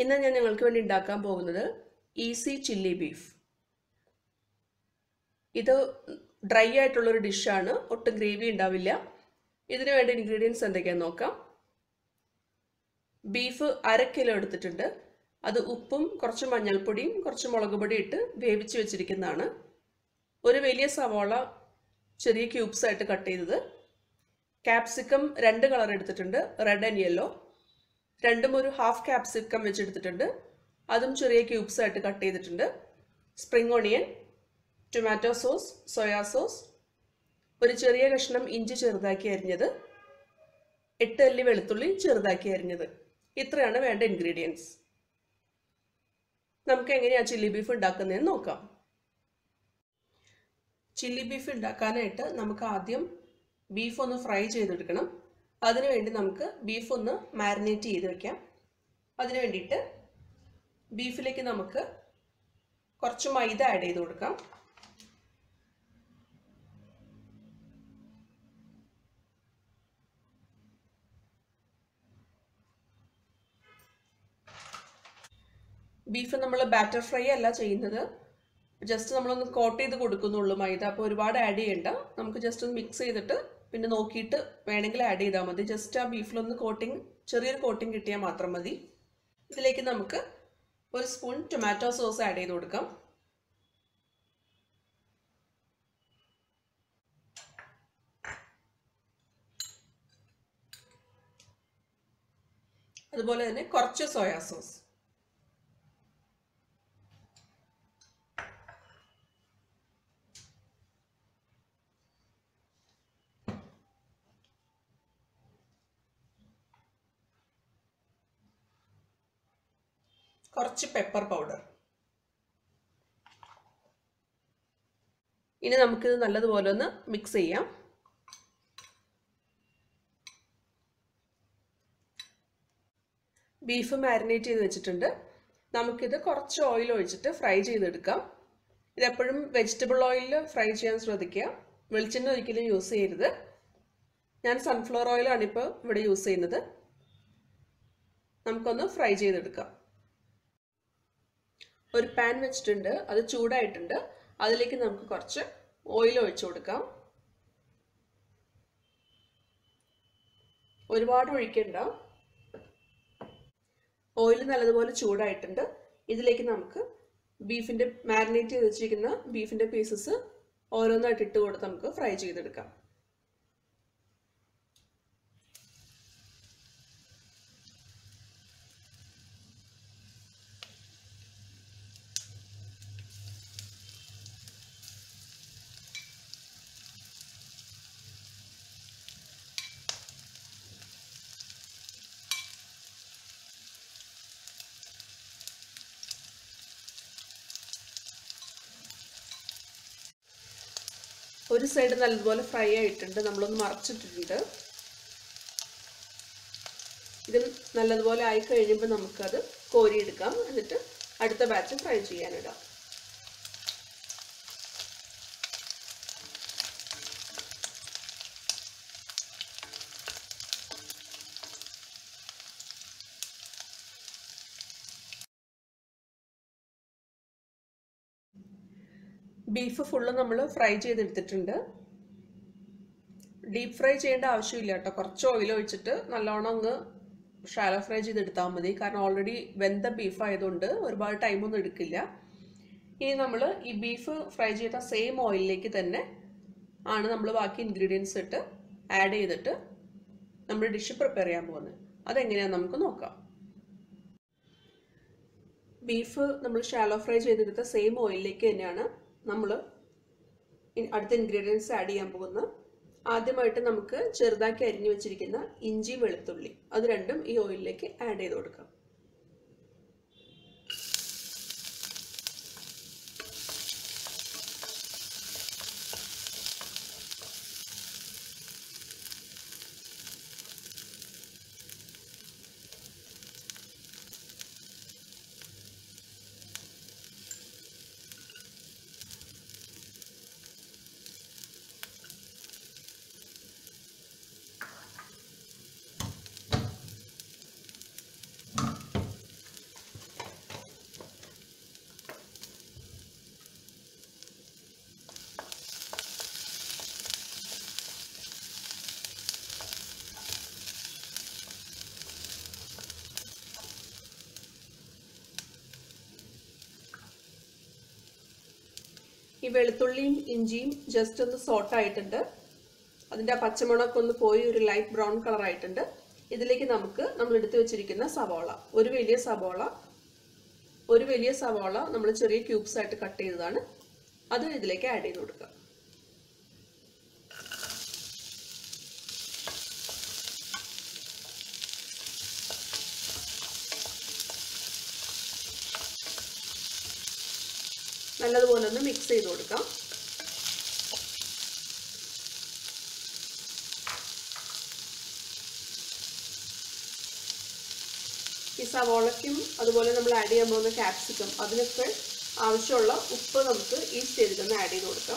ഇന്ന് ഞാൻ നിങ്ങൾക്ക് വേണ്ടി ഉണ്ടാക്കാൻ പോകുന്നത് ഈസി ചില്ലി ബീഫ് ഇത് ഡ്രൈ ആയിട്ടുള്ളൊരു ഡിഷാണ് ഒട്ടും ഗ്രേവി ഉണ്ടാവില്ല ഇതിന് വേണ്ട ഇൻഗ്രീഡിയൻസ് എന്തൊക്കെയാണെന്ന് നോക്കാം ബീഫ് അര കിലോ എടുത്തിട്ടുണ്ട് അത് ഉപ്പും കുറച്ച് മഞ്ഞൾപ്പൊടിയും കുറച്ച് മുളക് പൊടി ഇട്ട് വേവിച്ച് വെച്ചിരിക്കുന്നതാണ് ഒരു വലിയ സവാള ചെറിയ ക്യൂബ്സ് ആയിട്ട് കട്ട് ചെയ്തത് ക്യാപ്സിക്കം രണ്ട് കളർ എടുത്തിട്ടുണ്ട് റെഡ് ആൻഡ് യെല്ലോ രണ്ടും ഒരു ഹാഫ് ക്യാപ്സിക്കം വെച്ചെടുത്തിട്ടുണ്ട് അതും ചെറിയ ക്യൂബ്സ് ആയിട്ട് കട്ട് ചെയ്തിട്ടുണ്ട് spring onion tomato sauce soya sauce ഒരു ചെറിയ കഷ്ണം ഇഞ്ചി ചെറുതാക്കി അരിഞ്ഞത് എട്ട് അല്ലി വെളുത്തുള്ളി ചെറുതാക്കി അരിഞ്ഞത് ഇത്രയാണ് വേണ്ട ഇൻഗ്രീഡിയൻസ് നമുക്ക് എങ്ങനെയാണ് ചില്ലി ബീഫ് ഉണ്ടാക്കുന്നതെന്ന് നോക്കാം ചില്ലി ബീഫ് ഉണ്ടാക്കാനായിട്ട് നമുക്ക് ആദ്യം ബീഫ് ഒന്ന് ഫ്രൈ ചെയ്തെടുക്കണം അതിനുവേണ്ടി നമുക്ക് ബീഫ് ഒന്ന് മാരിനേറ്റ് ചെയ്ത് വെക്കാം അതിന് വേണ്ടിയിട്ട് ബീഫിലേക്ക് നമുക്ക് കുറച്ച് മൈദ ആഡ് ചെയ്ത് കൊടുക്കാം ബീഫ് നമ്മൾ ബാറ്റർ ഫ്രൈ അല്ല ചെയ്യുന്നത് ജസ്റ്റ് നമ്മളൊന്ന് കോട്ട് ചെയ്ത് കൊടുക്കുന്നുള്ളൂ മൈദ അപ്പോൾ ഒരുപാട് ആഡ് ചെയ്യണ്ട നമുക്ക് ജസ്റ്റ് ഒന്ന് മിക്സ് ചെയ്തിട്ട് പിന്നെ നോക്കിയിട്ട് വേണമെങ്കിൽ ആഡ് ചെയ്താൽ മതി ജസ്റ്റ് ആ ബീഫിലൊന്ന് കോട്ടിങ് ചെറിയൊരു കോട്ടിങ് കിട്ടിയാൽ മാത്രം മതി ഇതിലേക്ക് നമുക്ക് ഒരു സ്പൂൺ ടൊമാറ്റോ സോസ് ആഡ് ചെയ്ത് കൊടുക്കാം അതുപോലെ തന്നെ കുറച്ച് സോയാ സോസ് കുറച്ച് പെപ്പർ പൗഡർ ഇനി നമുക്കിത് നല്ലതുപോലെ ഒന്ന് മിക്സ് ചെയ്യാം ബീഫ് മാരിനേറ്റ് ചെയ്ത് വെച്ചിട്ടുണ്ട് നമുക്കിത് കുറച്ച് ഓയിൽ ഒഴിച്ചിട്ട് ഫ്രൈ ചെയ്തെടുക്കാം ഇതെപ്പോഴും വെജിറ്റബിൾ ഓയിലിൽ ഫ്രൈ ചെയ്യാൻ ശ്രദ്ധിക്കുക വെളിച്ചെണ്ണ ഒരിക്കലും യൂസ് ചെയ്യരുത് ഞാൻ സൺഫ്ലവർ ഓയിലാണ് ഇപ്പോൾ ഇവിടെ യൂസ് ചെയ്യുന്നത് നമുക്കൊന്ന് ഫ്രൈ ചെയ്തെടുക്കാം ഒരു പാൻ വെച്ചിട്ടുണ്ട് അത് ചൂടായിട്ടുണ്ട് അതിലേക്ക് നമുക്ക് കുറച്ച് ഓയിൽ ഒഴിച്ചു കൊടുക്കാം ഒരുപാട് ഒഴിക്കണ്ട ഓയിൽ നല്ലതുപോലെ ചൂടായിട്ടുണ്ട് ഇതിലേക്ക് നമുക്ക് ബീഫിൻ്റെ മാരിനേറ്റ് ചെയ്ത് വെച്ചിരിക്കുന്ന ബീഫിൻ്റെ പീസസ് ഓരോന്നായിട്ട് ഇട്ട് കൊടുത്ത് നമുക്ക് ഫ്രൈ ചെയ്തെടുക്കാം ഒരു സൈഡ് നല്ലതുപോലെ ഫ്രൈ ആയിട്ടുണ്ട് നമ്മളൊന്ന് മറച്ചിട്ടിട്ടുണ്ട് ഇത് നല്ലതുപോലെ ആയി കഴിയുമ്പോൾ നമുക്കത് കോരിയെടുക്കാം എന്നിട്ട് അടുത്ത ബാച്ച് ഫ്രൈ ചെയ്യാനിടാം ബീഫ് ഫുള്ള് നമ്മൾ ഫ്രൈ ചെയ്തെടുത്തിട്ടുണ്ട് ഡീപ്പ് ഫ്രൈ ചെയ്യേണ്ട ആവശ്യമില്ല കേട്ടോ കുറച്ച് ഓയിൽ ഒഴിച്ചിട്ട് നല്ലോണം അങ്ങ് ഷാലോ ഫ്രൈ ചെയ്തെടുത്താൽ മതി കാരണം ഓൾറെഡി വെന്ത ബീഫ് ആയതുകൊണ്ട് ഒരുപാട് ടൈമൊന്നും എടുക്കില്ല ഇനി നമ്മൾ ഈ ബീഫ് ഫ്രൈ ചെയ്ത സെയിം ഓയിലിലേക്ക് തന്നെ ആണ് നമ്മൾ ബാക്കി ഇൻഗ്രീഡിയൻസ് ഇട്ട് ആഡ് ചെയ്തിട്ട് നമ്മൾ ഡിഷ് പ്രിപ്പയർ ചെയ്യാൻ പോകുന്നത് അതെങ്ങനെയാണെന്ന് നമുക്ക് നോക്കാം ബീഫ് നമ്മൾ ഷാലോ ഫ്രൈ ചെയ്തെടുത്ത സെയിം ഓയിലിലേക്ക് തന്നെയാണ് നമ്മൾ അടുത്ത ഇൻഗ്രീഡിയൻസ് ആഡ് ചെയ്യാൻ പോകുന്നത് ആദ്യമായിട്ട് നമുക്ക് ചെറുതാക്കി അരിഞ്ഞു വെച്ചിരിക്കുന്ന ഇഞ്ചി വെളുത്തുള്ളി അത് രണ്ടും ഈ ഓയിലിലേക്ക് ആഡ് ചെയ്ത് കൊടുക്കാം ഈ വെളുത്തുള്ളിയും ഇഞ്ചിയും ജസ്റ്റ് ഒന്ന് സോട്ട് ആയിട്ടുണ്ട് അതിൻ്റെ ആ പച്ചമുളകൊക്കെ ഒന്ന് പോയി ഒരു ലൈറ്റ് ബ്രൗൺ കളർ ആയിട്ടുണ്ട് ഇതിലേക്ക് നമുക്ക് നമ്മൾ എടുത്തു വെച്ചിരിക്കുന്ന സവോള ഒരു വലിയ സവോള ഒരു വലിയ സവോള നമ്മൾ ചെറിയ ക്യൂബ്സ് ആയിട്ട് കട്ട് ചെയ്തതാണ് അത് ഇതിലേക്ക് ആഡ് ചെയ്ത് കൊടുക്കുക നല്ലതുപോലെ ഒന്ന് മിക്സ് ചെയ്ത് കൊടുക്കാം ഈ സവോളയ്ക്കും അതുപോലെ നമ്മൾ ആഡ് ചെയ്യാൻ പോകുന്ന ക്യാപ്സിക്കം അതിനൊക്കെ ആവശ്യമുള്ള ഉപ്പ് നമുക്ക് ഈ സ്റ്റേജിൽ തന്നെ ആഡ് ചെയ്ത് കൊടുക്കാം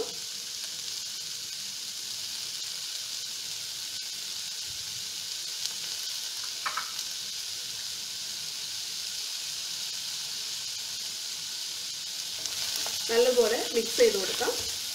നല്ലപോലെ മിക്സ് ചെയ്ത് കൊടുക്കാം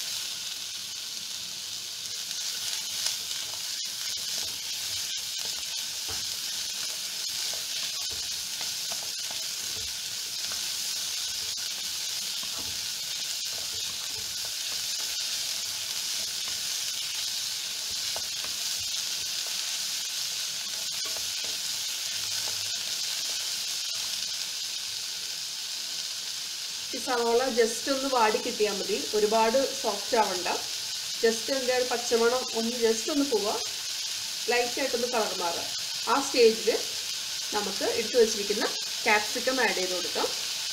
ഈ സവോള ജസ്റ്റ് ഒന്ന് വാടി കിട്ടിയാൽ മതി ഒരുപാട് സോഫ്റ്റ് ആവണ്ട ജസ്റ്റ് അതിൻ്റെ ഒരു പച്ചമണം ഒന്ന് ജസ്റ്റ് ഒന്ന് പോവുക ലൈറ്റായിട്ടൊന്ന് കളർ മാറുക ആ സ്റ്റേജിൽ നമുക്ക് എടുത്തു വെച്ചിരിക്കുന്ന ക്യാപ്സിക്കം ആഡ് ചെയ്ത് കൊടുക്കാം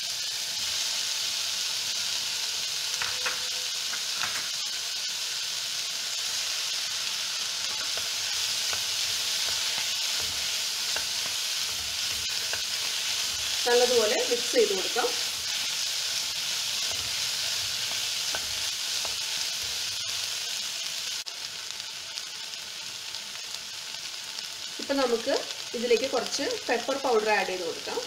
നല്ലതുപോലെ മിക്സ് ചെയ്ത് കൊടുക്കാം ഇപ്പം നമുക്ക് ഇതിലേക്ക് കുറച്ച് പെപ്പർ പൗഡർ ആഡ് ചെയ്ത് കൊടുക്കാം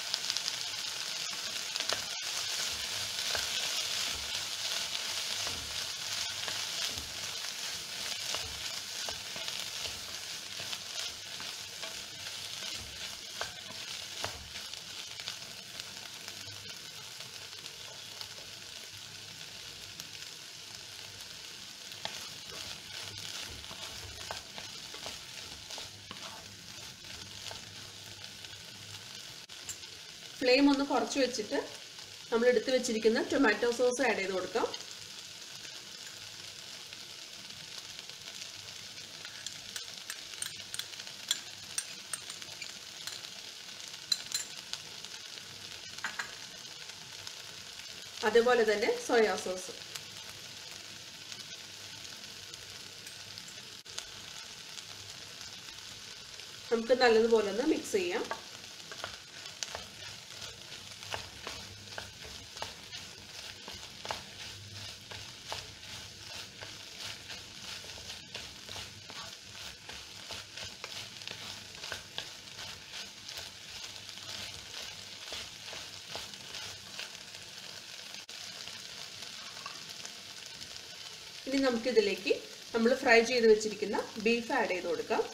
ഫ്ലെയിം ഒന്ന് കുറച്ച് വെച്ചിട്ട് നമ്മൾ എടുത്ത് വെച്ചിരിക്കുന്ന ടൊമാറ്റോ സോസ് ആഡ് ചെയ്ത് കൊടുക്കാം അതേപോലെ തന്നെ സോയാ സോസ് നമുക്ക് നല്ലതുപോലെ ഒന്ന് മിക്സ് ചെയ്യാം ഇനി നമുക്കിതിലേക്ക് നമ്മൾ ഫ്രൈ ചെയ്ത് വെച്ചിരിക്കുന്ന ബീഫ് ആഡ് ചെയ്ത് കൊടുക്കാം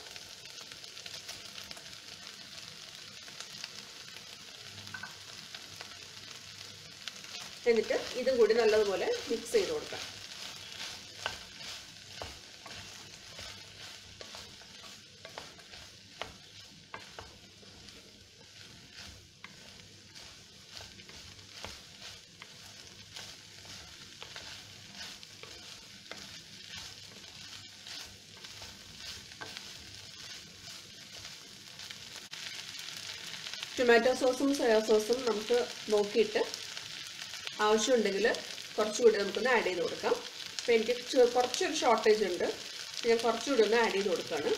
എന്നിട്ട് ഇതും കൂടി നല്ലതുപോലെ മിക്സ് ചെയ്ത് കൊടുക്കാം ടൊമാറ്റോ സോസും സോയാ സോസും നമുക്ക് നോക്കിയിട്ട് ആവശ്യമുണ്ടെങ്കിൽ കുറച്ചുകൂടി നമുക്കൊന്ന് ആഡ് ചെയ്ത് കൊടുക്കാം അപ്പോൾ എനിക്ക് ചെ- കുറച്ചൊരു ഷോർട്ടേജ് ഉണ്ട് ഞാൻ കുറച്ചുകൂടി ഒന്ന് ആഡ് ചെയ്ത് കൊടുക്കുകയാണ്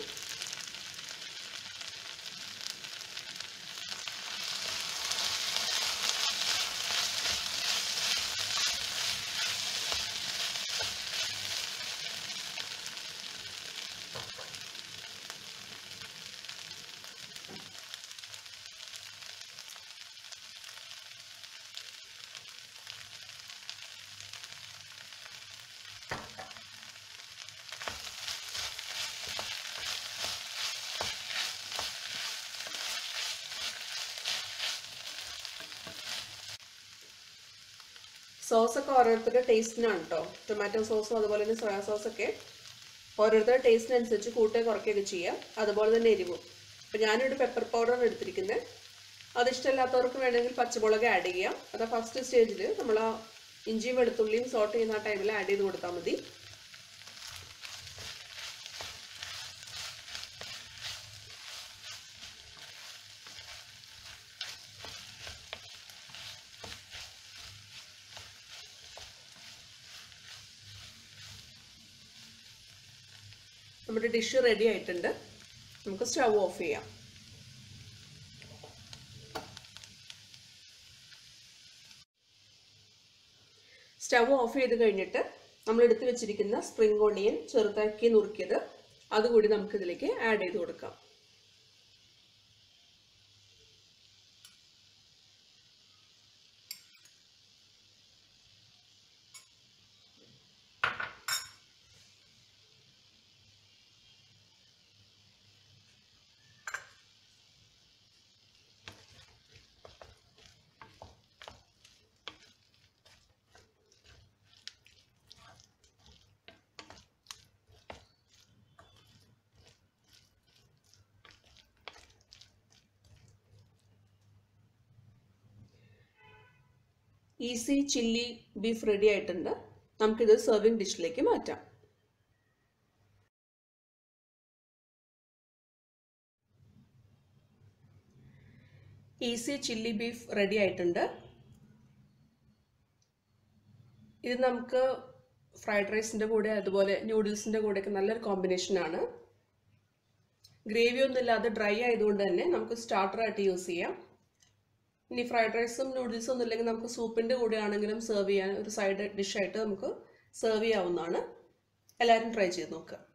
സോസൊക്കെ ഓരോരുത്തരുടെ ടേസ്റ്റിനാണ് കേട്ടോ ടൊമാറ്റോ സോസും അതുപോലെ തന്നെ സോയാ സോസൊക്കെ ഓരോരുത്തരുടെ ടേസ്റ്റിനനുസരിച്ച് കൂട്ടുകയോ കുറയ്ക്കുകയൊക്കെ ചെയ്യാം അതുപോലെ തന്നെ എരിവും അപ്പം ഞാനിവിടെ പെപ്പർ പൗഡർ എടുത്തിരിക്കുന്നത് അത് ഇഷ്ടമില്ലാത്തവർക്ക് വേണമെങ്കിൽ പച്ചമുളക് ആഡ് ചെയ്യാം അത് ഫസ്റ്റ് സ്റ്റേജിൽ നമ്മൾ ആ ഇഞ്ചിയും വെളുത്തുള്ളിയും സോട്ട് ചെയ്യുന്ന ആ ടൈമിൽ ആഡ് ചെയ്ത് കൊടുത്താൽ മതി നമ്മുടെ ഡിഷ് റെഡി ആയിട്ടുണ്ട് നമുക്ക് സ്റ്റവ് ഓഫ് ചെയ്യാം സ്റ്റവ് ഓഫ് ചെയ്ത് കഴിഞ്ഞിട്ട് നമ്മൾ എടുത്തു വെച്ചിരിക്കുന്ന സ്പ്രിംഗ് ഓണിയൻ ചെറുതാക്കി നുറുക്കിയത് അതുകൂടി നമുക്ക് ഇതിലേക്ക് ആഡ് ചെയ്ത് കൊടുക്കാം ഈസി ചില്ലി ബീഫ് റെഡി ആയിട്ടുണ്ട് നമുക്കിത് സെർവിങ് ഡിഷിലേക്ക് മാറ്റാം ഈസി ചില്ലി ബീഫ് റെഡി ആയിട്ടുണ്ട് ഇത് നമുക്ക് ഫ്രൈഡ് റൈസിൻ്റെ കൂടെ അതുപോലെ ന്യൂഡിൽസിൻ്റെ കൂടെയൊക്കെ നല്ലൊരു കോമ്പിനേഷനാണ് ഗ്രേവി ഒന്നും ഇല്ലാതെ ഡ്രൈ ആയതുകൊണ്ട് തന്നെ നമുക്ക് സ്റ്റാർട്ടറായിട്ട് യൂസ് ചെയ്യാം ഇനി ഫ്രൈഡ് റൈസും നൂഡിൽസും ഒന്നും ഇല്ലെങ്കിൽ നമുക്ക് സൂപ്പിൻ്റെ കൂടെ ആണെങ്കിലും സെർവ് ചെയ്യാൻ ഒരു സൈഡ് ഡിഷായിട്ട് നമുക്ക് സെർവ് ചെയ്യാവുന്നതാണ് എല്ലാവരും ട്രൈ ചെയ്ത് നോക്കുക